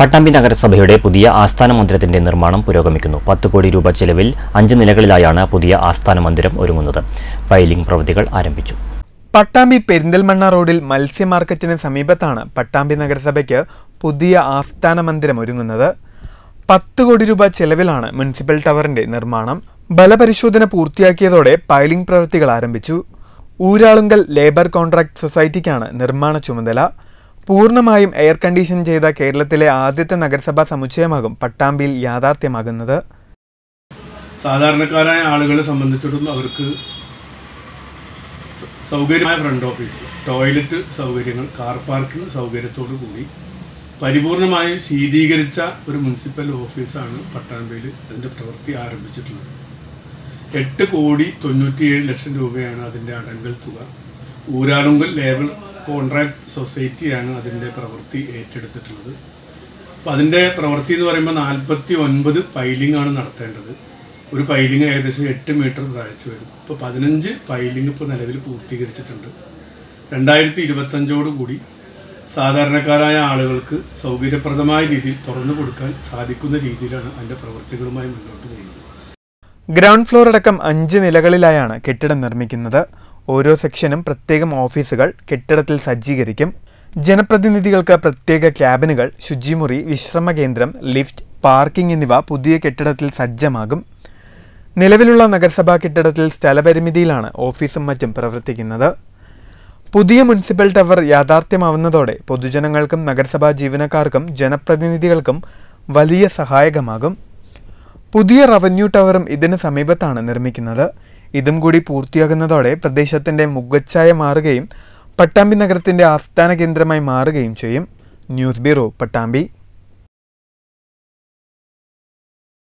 പട്ടാമ്പി നഗരസഭയുടെ പുതിയ ആസ്ഥാന മന്ദിരത്തിന്റെ നിർമ്മാണം പുരോഗമിക്കുന്നു പത്ത് കോടി രൂപ ചെലവിൽ അഞ്ച് നിലകളിലായാണ് പുതിയ ആസ്ഥാന മന്ദിരം ഒരുങ്ങുന്നത് പൈലിംഗ് പ്രവൃത്തികൾ ആരംഭിച്ചു പട്ടാമ്പി പെരിന്തൽമണ്ണ റോഡിൽ മത്സ്യ മാർക്കറ്റിന് സമീപത്താണ് പട്ടാമ്പി നഗരസഭയ്ക്ക് പുതിയ ആസ്ഥാന മന്ദിരം ഒരുങ്ങുന്നത് പത്ത് കോടി രൂപ ചെലവിലാണ് മുനിസിപ്പൽ ടവറിന്റെ നിർമ്മാണം ബലപരിശോധന പൂർത്തിയാക്കിയതോടെ പൈലിംഗ് പ്രവൃത്തികൾ ആരംഭിച്ചു ഊരാളുങ്കൽ ലേബർ കോൺട്രാക്ട് സൊസൈറ്റിക്കാണ് നിർമ്മാണ ചുമതല പൂർണ്ണമായും എയർ കണ്ടീഷൻ ചെയ്ത കേരളത്തിലെ ആദ്യത്തെ നഗരസഭാ സമുച്ചയമാകും പട്ടാമ്പിയിൽ യാഥാർത്ഥ്യമാകുന്നത് സാധാരണക്കാരായ ആളുകളെ സംബന്ധിച്ചിടത്തോളം അവർക്ക് സൗകര്യമായ ഫ്രണ്ട് ഓഫീസ് ടോയ്ലറ്റ് സൗകര്യങ്ങൾ കാർ പാർക്കിംഗ് സൗകര്യത്തോടു കൂടി പരിപൂർണമായും ശീതീകരിച്ച ഒരു മുനിസിപ്പൽ ഓഫീസാണ് പട്ടാമ്പിയിൽ അതിൻ്റെ പ്രവൃത്തി ആരംഭിച്ചിട്ടുള്ളത് എട്ട് കോടി തൊണ്ണൂറ്റിയേഴ് ലക്ഷം രൂപയാണ് അതിൻ്റെ അടങ്കൽ തുക ഊരാളുങ്കൽ ലേബർ കോൺട്രാക്ട് സൊസൈറ്റിയാണ് അതിൻ്റെ പ്രവൃത്തി ഏറ്റെടുത്തിട്ടുള്ളത് അപ്പം അതിൻ്റെ പ്രവൃത്തി എന്ന് പറയുമ്പോൾ നാൽപ്പത്തി ഒൻപത് പൈലിംഗ് ആണ് നടത്തേണ്ടത് ഒരു പൈലിംഗ് ഏകദേശം എട്ട് മീറ്റർ താഴ്ച വരും ഇപ്പോൾ പതിനഞ്ച് പൈലിംഗ് ഇപ്പോൾ നിലവിൽ പൂർത്തീകരിച്ചിട്ടുണ്ട് രണ്ടായിരത്തി ഇരുപത്തഞ്ചോടുകൂടി സാധാരണക്കാരായ ആളുകൾക്ക് സൗകര്യപ്രദമായ രീതിയിൽ തുറന്നു കൊടുക്കാൻ സാധിക്കുന്ന രീതിയിലാണ് അതിൻ്റെ പ്രവൃത്തികളുമായി മുന്നോട്ട് പോകുന്നത് ഗ്രൗണ്ട് ഫ്ലോർ അടക്കം അഞ്ച് നിലകളിലായാണ് കെട്ടിടം നിർമ്മിക്കുന്നത് ഓരോ സെക്ഷനും പ്രത്യേകം ഓഫീസുകൾ കെട്ടിടത്തിൽ സജ്ജീകരിക്കും ജനപ്രതിനിധികൾക്ക് പ്രത്യേക ക്യാബിനുകൾ ശുചിമുറി വിശ്രമ കേന്ദ്രം ലിഫ്റ്റ് പാർക്കിംഗ് എന്നിവ പുതിയ കെട്ടിടത്തിൽ സജ്ജമാകും നിലവിലുള്ള നഗരസഭാ കെട്ടിടത്തിൽ സ്ഥലപരിമിതിയിലാണ് ഓഫീസും മറ്റും പ്രവർത്തിക്കുന്നത് പുതിയ മുനിസിപ്പൽ ടവർ യാഥാർത്ഥ്യമാവുന്നതോടെ പൊതുജനങ്ങൾക്കും നഗരസഭാ ജീവനക്കാർക്കും ജനപ്രതിനിധികൾക്കും വലിയ സഹായകമാകും പുതിയ റവന്യൂ ടവറും ഇതിന് സമീപത്താണ് നിർമ്മിക്കുന്നത് ഇതും കൂടി പൂർത്തിയാകുന്നതോടെ പ്രദേശത്തിന്റെ മുഖച്ഛായ മാറുകയും പട്ടാമ്പി നഗരത്തിന്റെ ആസ്ഥാന കേന്ദ്രമായി മാറുകയും ചെയ്യും ന്യൂസ് ബ്യൂറോ പട്ടാമ്പി